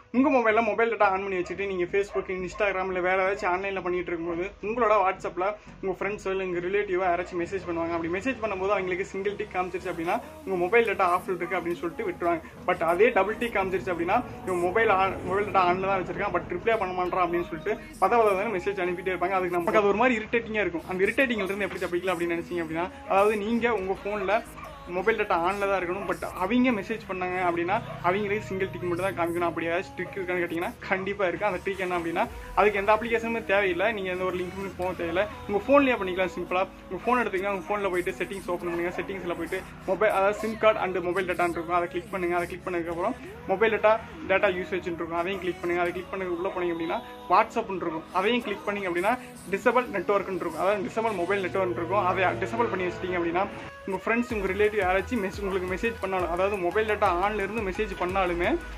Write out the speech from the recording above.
உங்கள் மொபைலில் mobile data on பண்ணி வச்சுட்டு நீங்கள் ஃபேஸ்புக் இன்ஸ்டாகிராம் இல்லை வேறு ஏதாச்சும் ஆன்லைனில் பண்ணிட்டு இருக்கும்போது உங்களோட வாட்ஸ்அப்பில் உங்கள் ஃப்ரெண்ட்ஸோ இல்லை உங்கள் ரிலேட்டிவோ யாராச்சும் மெசேஜ் பண்ணுவாங்க அப்படி மெசேஜ் பண்ணும்போது அவங்களுக்கு சிங்கிள் டிக் காமிச்சிருச்சு அப்படின்னா உங்கள் மொபைல் டேட்டா ஆஃப் இருக்கு அப்படின்னு சொல்லிட்டு விட்டுருவாங்க பட் அதே டபுள் டிக் காமிச்சிருச்சு அப்படின்னா இவன் மொபைல் ஆன் மொபைல் டேட்டா ஆனில் தான் வச்சிருக்கான் பட் ரிப்ளை பண்ண மாட்டான் அப்படின்னு சொல்லிட்டு பத பத மெசேஜ் அனுப்பிட்டே இருப்பாங்க அதுக்கு நமக்கு அது ஒரு மாதிரி இரிட்டேட்டிங்காக இருக்கும் அந்த irritating-ல இருந்து எப்படி தப்பிக்கலாம் அப்படின்னு நினைச்சீங்க அப்படின்னா அதாவது நீங்கள் உங்கள் ஃபோனில் மொபைல் டேட்டா ஆனில் தான் இருக்கணும் பட் அவங்க மெசேஜ் பண்ணாங்க அப்படின்னா அவங்களே சிங்கிள் டிக் மட்டும் தான் காமிக்கணும் அப்படி ஏதாச்சும் ட்ரிக் இருக்கான்னு கேட்டிங்கன்னா கண்டிப்பாக இருக்குது அந்த ட்ரிக் என்ன அப்படின்னா அதுக்கு எந்த அப்ளிகேஷனுமே தேவையில்லை நீங்கள் எந்த ஒரு லிங்க்குமே போக தேவையில்லை உங்கள் ஃபோன்லேயே பண்ணிக்கலாம் சிம்பிளாக உங்கள் ஃபோன் எடுத்தீங்கன்னா உங்கள் ஃபோனில் போயிட்டு செட்டிங்ஸ் ஓப்பன் பண்ணுங்க செட்டிங்ஸில் போயிட்டு மொபைல் அதாவது சிம் கார்டு அண்ட் மொபைல் டேட்டான்னு இருக்கும் அதை கிளிக் பண்ணுங்க அதை கிளிக் பண்ணதுக்கப்புறம் மொபைல் டேட்டா டேட்டா யூசேஜ் இருக்கும் அதையும் கிளிக் பண்ணுங்க அதை கிளிக் பண்ணி உள்ள போனீங்க அப்படின்னா வாட்ஸ்அப்னு இருக்கும் அதையும் கிளிக் பண்ணீங்க அப்படின்னா டிசபிள் நெட்ஒர்க்னு இருக்கும் அதாவது டிசபிள் மொபைல் நெட்ஒர்க் இருக்கும் அதை டிசபிள் பண்ணி வச்சிட்டீங்க அப்படின்னா உங்கள் ஃப்ரெண்ட்ஸ் உங்கள் ரிலேட்டிவ் யாராச்சும் மெஸ் உங்களுக்கு மெசேஜ் பண்ணாலும் அதாவது மொபைல் டேட்டா ஆன்ல இருந்து மெசேஜ் பண்ணாலுமே